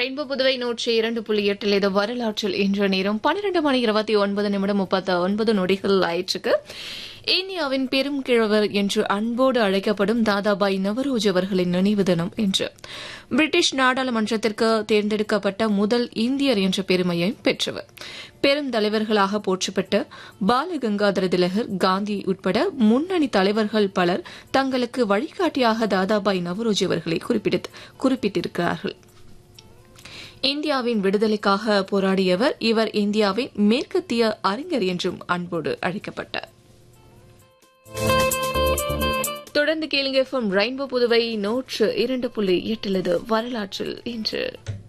rainbow Puduvai நூற்றி இரண்டு புள்ளி எட்டில் இது வரலாற்றில் இன்று நேரம் பன்னிரண்டு மணி இருபத்தி ஒன்பது நிமிடம் முப்பத்தி ஒன்பது நொடிகள் ஆயிற்றுக்கு இந்தியாவின் பெரும் கிழவர் என்று அன்போடு அழைக்கப்படும் தாதாபாய் நவரோஜ் அவர்களின் நினைவு தினம் என்று பிரிட்டிஷ் நாடாளுமன்றத்திற்கு தேர்ந்தெடுக்கப்பட்ட முதல் இந்தியர் என்ற பெருமையை பெற்றவர் பெரும் தலைவர்களாக போற்றப்பட்ட பாலகங்காதர திலகர் காந்தி உட்பட முன்னணி தலைவர்கள் பலர் தங்களுக்கு வழிகாட்டியாக தாதாபாய் நவரோஜ் அவர்களை குறிப்பிட்டிருக்கிறார்கள் இந்தியாவின் விடுதலைக்காக போராடியவர் இவர் இந்தியாவின் மேற்கத்திய அறிஞர் என்றும் அன்போடு அழைக்கப்பட்டார் தொடர்ந்து கேளுங்க எஃப்எம் ரெயின்போ புதுவை நூற்று இரண்டு புள்ளி எட்டிலது வரலாற்றில் இன்று